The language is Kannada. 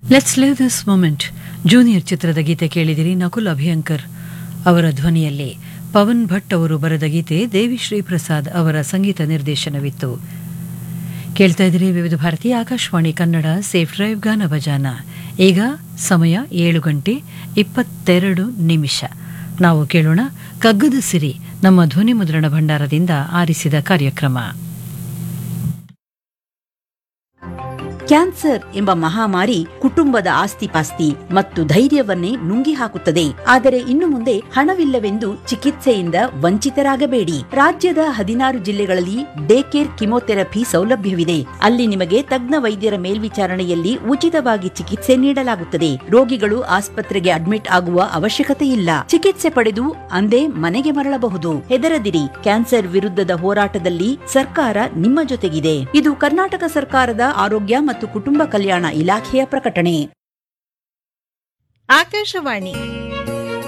let's live this moment junior ಚಿತ್ರದ ಗೀತೆ ಕೇಳಿದಿರಿ ನಕುಲ್ ಅಭಿಯಂಕರ್ ಅವರ ಧ್ವನಿಯಲ್ಲಿ ಪವನ್ ಭಟ್ ಅವರು ಬರೆದ ಗೀತೆ ದೇವಿಶ್ರೀ ಪ್ರಸಾದ್ ಅವರ ಸಂಗೀತ ನಿರ್ದೇಶನವಿತ್ತು ಕೇಳ್ತಾ ಇದ್ದೀರಿ ವಿವಿಧ ಭಾರತಿ ಆಕಾಶವಾಣಿ ಕನ್ನಡ ಸೇಫ್ ಡ್ರೈವ್ ಗಾನ ಭಜಾನ ಈಗ ಸಮಯ ಏಳು ಗಂಟೆ ಇಪ್ಪತ್ತೆರಡು ನಿಮಿಷ ನಾವು ಕೇಳೋಣ ಕಗ್ಗದ ಸಿರಿ ನಮ್ಮ ಧ್ವನಿ ಮುದ್ರಣ ಭಂಡಾರದಿಂದ ಆರಿಸಿದ ಕಾರ್ಯಕ್ರಮ ಕ್ಯಾನ್ಸರ್ ಎಂಬ ಮಹಾಮಾರಿ ಕುಟುಂಬದ ಆಸ್ತಿಪಾಸ್ತಿ ಮತ್ತು ಧೈರ್ಯವನ್ನೇ ನುಂಗಿ ಹಾಕುತ್ತದೆ ಆದರೆ ಇನ್ನು ಮುಂದೆ ಹಣವಿಲ್ಲವೆಂದು ಚಿಕಿತ್ಸೆಯಿಂದ ವಂಚಿತರಾಗಬೇಡಿ ರಾಜ್ಯದ ಹದಿನಾರು ಜಿಲ್ಲೆಗಳಲ್ಲಿ ಡೇ ಕೇರ್ ಕಿಮೋಥೆರಪಿ ಸೌಲಭ್ಯವಿದೆ ಅಲ್ಲಿ ನಿಮಗೆ ತಜ್ಞ ವೈದ್ಯರ ಮೇಲ್ವಿಚಾರಣೆಯಲ್ಲಿ ಉಚಿತವಾಗಿ ಚಿಕಿತ್ಸೆ ನೀಡಲಾಗುತ್ತದೆ ರೋಗಿಗಳು ಆಸ್ಪತ್ರೆಗೆ ಅಡ್ಮಿಟ್ ಆಗುವ ಅವಶ್ಯಕತೆ ಇಲ್ಲ ಚಿಕಿತ್ಸೆ ಪಡೆದು ಅಂದೇ ಮನೆಗೆ ಮರಳಬಹುದು ಹೆದರದಿರಿ ಕ್ಯಾನ್ಸರ್ ವಿರುದ್ಧದ ಹೋರಾಟದಲ್ಲಿ ಸರ್ಕಾರ ನಿಮ್ಮ ಜೊತೆಗಿದೆ ಇದು ಕರ್ನಾಟಕ ಸರ್ಕಾರದ ಆರೋಗ್ಯ ಮತ್ತು ಕುಟುಂಬ ಕಲ್ಯಾಣ ಇಲಾಖೆಯ ಪ್ರಕಟಣೆ ಆಕಾಶವಾಣಿ